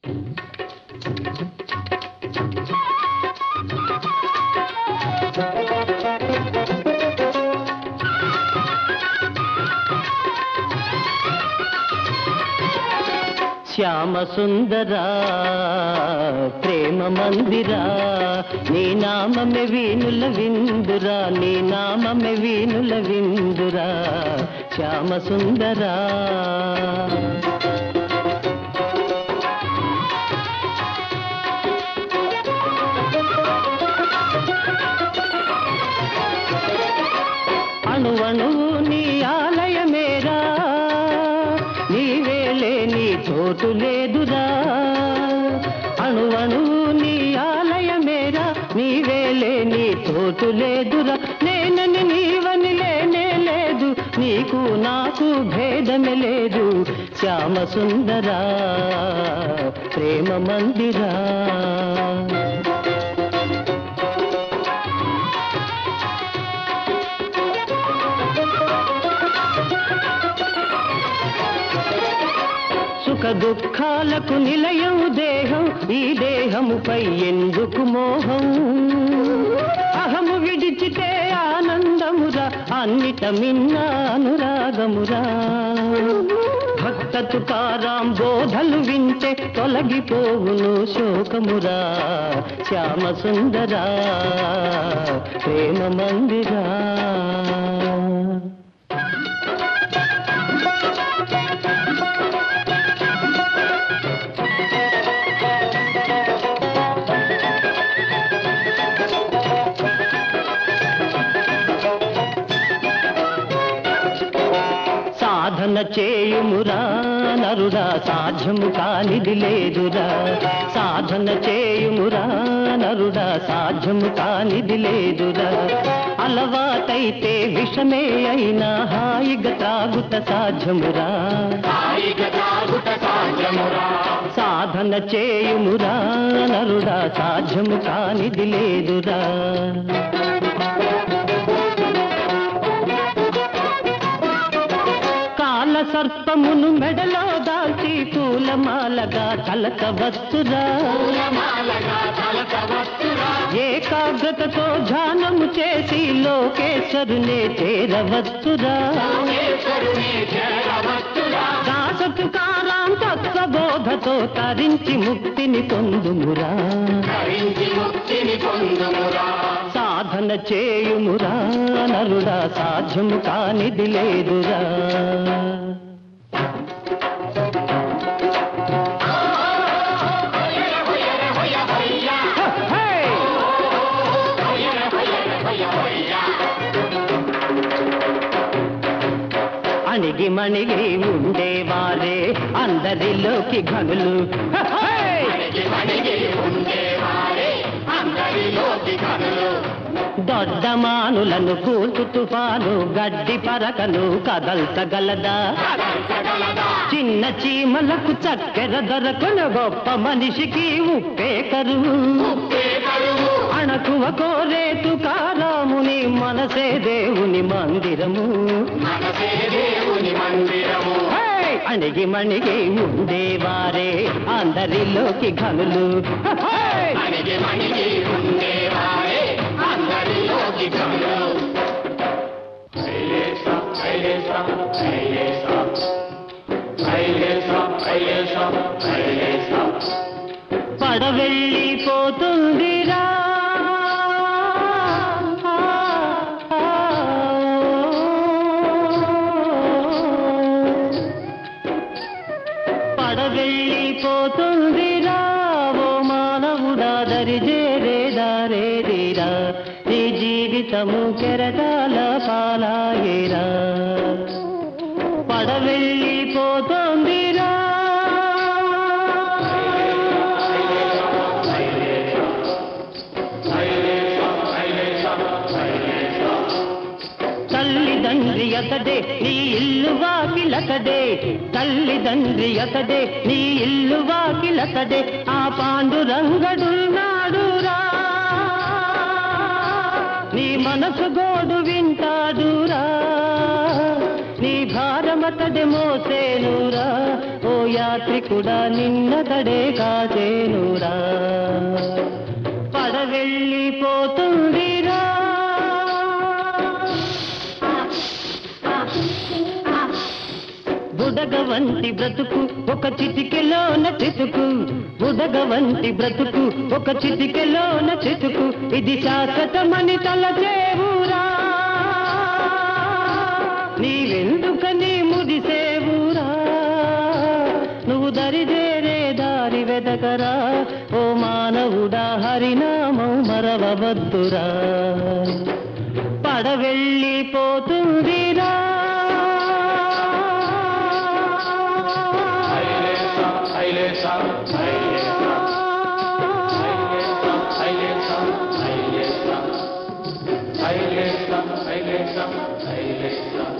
శ్యామ సుందరా ప్రేమ మందిరా నీ నామమే వీణుల విందురా నీ నామమే వీణుల విందురా శ్యామ సుందరా అణువణువు నీ ఆలయమేరా నీవేలే నీ చోటు లేదురా అణువణువు నీ ఆలయమేరా నీవేలే నీ చోటు లేదురా నేనని నీవని లేనే లేదు నీకు నాకు భేదమే లేదు శ్యామ సుందరా ప్రేమ మందిరా సుఖ దుఃఖాలకు నిలయం దేహం ఈ దేహముపై ఎందుకు మోహం అహము విడిచితే ఆనందమురా అన్నిట మిన్న అనురాగమురా భక్త తుకారాం బోధలు వింటే తొలగిపోవును శోకమురా శ్యామ సుందరా ప్రేమ మందిరా సాధన చేయుమురా నరుడా సాధ్యము కానిది లేదురా సాధన చేయుమురా నరుడా సాధ్యము కానిది లేదురా అలవాటైతే విషమే అయినా హాయిగా త్రాగుట సాధ్యమురా సాధన చేయుమురా నరుడా సాధ్యము కానిది లేదురా కాల సర్పమును మెడలో దాల్చి పూలమాలగా తలకవచ్చురా ఏకాగ్రతతో ధ్యానము చేసి లోకేశ్వరునే చేరవచ్చురా దాసతు కారాం తత్వబోధతో తరించి ముక్తిని పొందుమురా సాధన చేయుమురా నరుడా సాధ్యము కానిది లేదురా హే! అణిగి మణిగి ఉండేవారే అందరిలోకి ఘనులు హే! దొడ్డమానులను కూల్చు తుఫాను గడ్డి పరకను కదల్చగలదా చిన్న చీమలకు చక్కెర దొరకను గొప్ప మనిషికి ఉప్పే కరువు అణకువ కోరేతు కారాముని మనసే దేవుని మందిరము హే! అణిగి మణిగి ఉండేవారే అందరిలోకి ఘనులు హే! పడవెళ్ళిపోతుందిరా పడవెళ్ళిపోతుందిరా ఓ మానవుడా దరిజేరేదారేదిరా నీ జీవితము కెరటాల పాలాయేరా పడవెళ్ళిపోతోందిరా తల్లిదండ్రి అతడే నీ ఇల్లు వాకిలతడే తల్లిదండ్రి అతడే నీ ఇల్లు వాకిలతడే ఆ పాండురంగడున్నాడురా నీ మనసు గోడు వింటాడురా నీ భారమతడే మోసేనురా ఓ యాత్రికుడా నిన్నతడే కాచేనురా పడవెళ్ళిపోతుందిరా బుడగ వంటి బ్రతుకు ఒక చిటికెలోన చితుకు బుడగ వంటి బ్రతుకు ఒక చిటికెలోన చితుకు ఇది శాశ్వతమని తలచేవురా నీవెందుకని ముదిసేవురా నువ్వు దరిదేరే దారి వెదకరా ఓ మానవుడా హరినామం మరవవద్దురా పడవెళ్ళిపోతుందిరా Hailesan, Hailesan, Hailesan, Hailesan.